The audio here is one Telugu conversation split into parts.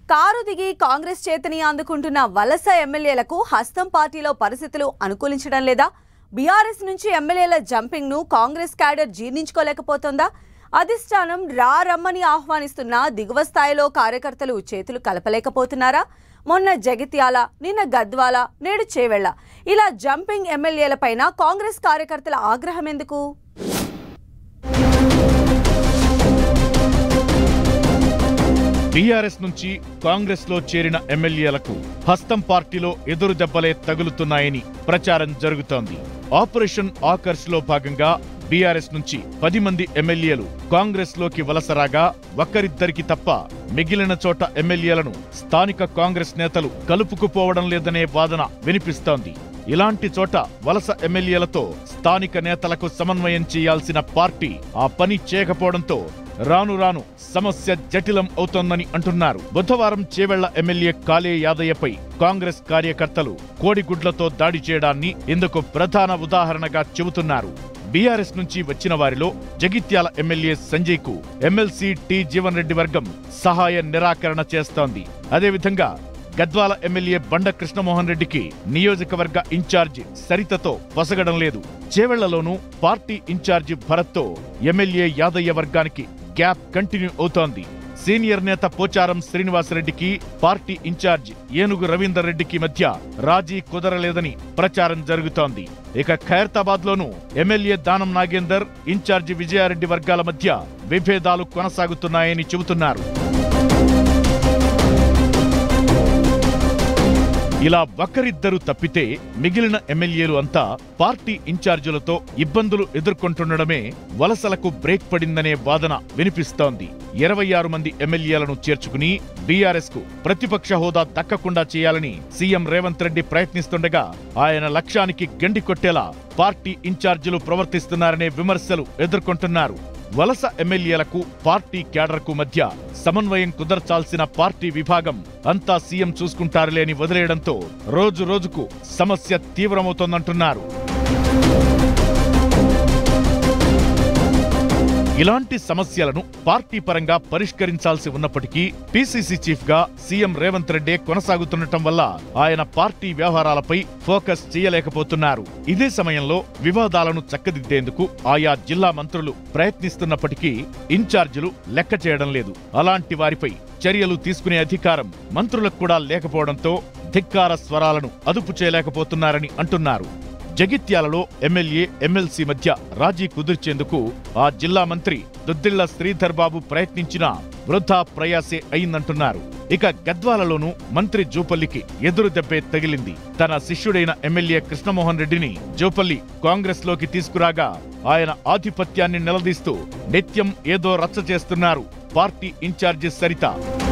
కారు దిగి కాంగ్రెస్ చేతిని అందుకుంటున్న వలస ఎమ్మెల్యేలకు హస్తం పార్టీలో పరిస్థితులు అనుకూలించడం లేదా బీఆర్ఎస్ నుంచి ఎమ్మెల్యేల జంపింగ్ ను కాంగ్రెస్ క్యాడర్ జీర్ణించుకోలేకపోతోందా అధిష్టానం రా రమ్మని ఆహ్వానిస్తున్న దిగువ స్థాయిలో కార్యకర్తలు చేతులు కలపలేకపోతున్నారా మొన్న జగిత్యాల నిన్న గద్వాల నేడు చేవెళ్ల ఇలా జంపింగ్ ఎమ్మెల్యేలపైన కాంగ్రెస్ కార్యకర్తల ఆగ్రహం ఎందుకు బీఆర్ఎస్ నుంచి కాంగ్రెస్ లో చేరిన ఎమ్మెల్యేలకు హస్తం పార్టీలో ఎదురు దెబ్బలే తగులుతున్నాయని ప్రచారం జరుగుతోంది ఆపరేషన్ ఆకర్ష్ లో భాగంగా బీఆర్ఎస్ నుంచి పది మంది ఎమ్మెల్యేలు కాంగ్రెస్ లోకి వలసరాగా ఒక్కరిద్దరికి తప్ప మిగిలిన చోట ఎమ్మెల్యేలను స్థానిక కాంగ్రెస్ నేతలు కలుపుకుపోవడం లేదనే వాదన వినిపిస్తోంది ఇలాంటి చోట వలస ఎమ్మెల్యేలతో స్థానిక నేతలకు సమన్వయం చేయాల్సిన పార్టీ ఆ పని చేయకపోవడంతో రాను రాను సమస్య జటిలం అవుతోందని అంటున్నారు బుధవారం చేవెళ్ల ఎమ్మెల్యే కాలే యాదయ్యపై కాంగ్రెస్ కార్యకర్తలు కోడిగుడ్లతో దాడి చేయడాన్ని ఇందుకు ప్రధాన ఉదాహరణగా చెబుతున్నారు బీఆర్ఎస్ నుంచి వచ్చిన వారిలో జగిత్యాల ఎమ్మెల్యే సంజయ్ కు ఎమ్మెల్సీ టి జీవన్ రెడ్డి వర్గం సహాయ నిరాకరణ చేస్తోంది అదేవిధంగా గద్వాల ఎమ్మెల్యే బండ కృష్ణమోహన్ రెడ్డికి నియోజకవర్గ ఇన్ఛార్జ్ సరితతో పొసగడం లేదు చేవెళ్లలోనూ పార్టీ ఇన్ఛార్జి భరత్తో ఎమ్మెల్యే యాదయ్య వర్గానికి గ్యాప్ కంటిన్యూ అవుతోంది సీనియర్ నేత పోచారం శ్రీనివాసరెడ్డికి పార్టీ ఇన్ఛార్జ్ ఏనుగు రవీందర్ రెడ్డికి మధ్య రాజీ కుదరలేదని ప్రచారం జరుగుతోంది ఇక ఖైరతాబాద్ లోనూ ఎమ్మెల్యే దానం నాగేందర్ ఇన్ఛార్జి విజయారెడ్డి వర్గాల మధ్య విభేదాలు కొనసాగుతున్నాయని చెబుతున్నారు ఇలా ఒక్కరిద్దరు తప్పితే మిగిలిన ఎమ్మెల్యేలు అంతా పార్టీ ఇన్ఛార్జీలతో ఇబ్బందులు ఎదుర్కొంటుండడమే వలసలకు బ్రేక్ పడిందనే వాదన వినిపిస్తోంది ఇరవై ఆరు మంది ఎమ్మెల్యేలను చేర్చుకుని బీఆర్ఎస్ కు ప్రతిపక్ష హోదా దక్కకుండా చేయాలని సీఎం రేవంత్ రెడ్డి ప్రయత్నిస్తుండగా ఆయన లక్ష్యానికి గండి కొట్టేలా పార్టీ ఇన్ఛార్జీలు ప్రవర్తిస్తున్నారనే విమర్శలు ఎదుర్కొంటున్నారు వలస ఎమ్మెల్యేలకు పార్టీ క్యాడర్కు మధ్య సమన్వయం కుదర్చాల్సిన పార్టీ విభాగం అంతా సీఎం చూసుకుంటారులే అని వదిలేయడంతో రోజు రోజుకు సమస్య తీవ్రమవుతోందంటున్నారు ఇలాంటి సమస్యలను పార్టీ పరంగా పరిష్కరించాల్సి ఉన్నప్పటికీ పీసీసీ చీఫ్ గా సీఎం రేవంత్ రెడ్డి కొనసాగుతుండటం వల్ల ఆయన పార్టీ వ్యవహారాలపై ఫోకస్ చేయలేకపోతున్నారు ఇదే సమయంలో వివాదాలను చక్కదిద్దేందుకు ఆయా జిల్లా మంత్రులు ప్రయత్నిస్తున్నప్పటికీ ఇన్ఛార్జీలు లెక్క చేయడం లేదు అలాంటి వారిపై చర్యలు తీసుకునే అధికారం మంత్రులకు కూడా లేకపోవడంతో ధిక్కార స్వరాలను అదుపు చేయలేకపోతున్నారని అంటున్నారు జగిత్యాలలో ఎమ్మెల్యే ఎమ్మెల్సీ మధ్య రాజీ కుదిర్చేందుకు ఆ జిల్లా మంత్రి దుద్దిళ్ల శ్రీధర్ బాబు ప్రయత్నించినా వృధా ప్రయాసే అయిందంటున్నారు ఇక గద్వాలలోనూ మంత్రి జూపల్లికి ఎదురు దెబ్బే తగిలింది తన శిష్యుడైన ఎమ్మెల్యే కృష్ణమోహన్ రెడ్డిని జూపల్లి కాంగ్రెస్ లోకి తీసుకురాగా ఆయన ఆధిపత్యాన్ని నిలదీస్తూ నిత్యం ఏదో రచ్చ చేస్తున్నారు పార్టీ ఇన్ఛార్జి సరిత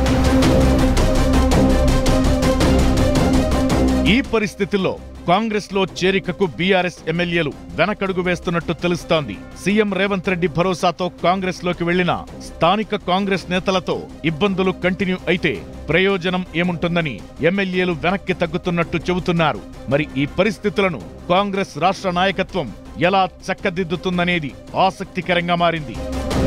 ఈ పరిస్థితుల్లో కాంగ్రెస్ లో చేరికకు బీఆర్ఎస్ ఎమ్మెల్యేలు వెనకడుగు వేస్తున్నట్టు తెలుస్తోంది సీఎం రేవంత్ రెడ్డి భరోసాతో కాంగ్రెస్ లోకి వెళ్లిన స్థానిక కాంగ్రెస్ నేతలతో ఇబ్బందులు కంటిన్యూ అయితే ప్రయోజనం ఏముంటుందని ఎమ్మెల్యేలు వెనక్కి తగ్గుతున్నట్టు చెబుతున్నారు మరి ఈ పరిస్థితులను కాంగ్రెస్ రాష్ట్ర నాయకత్వం ఎలా చక్కదిద్దుతుందనేది ఆసక్తికరంగా మారింది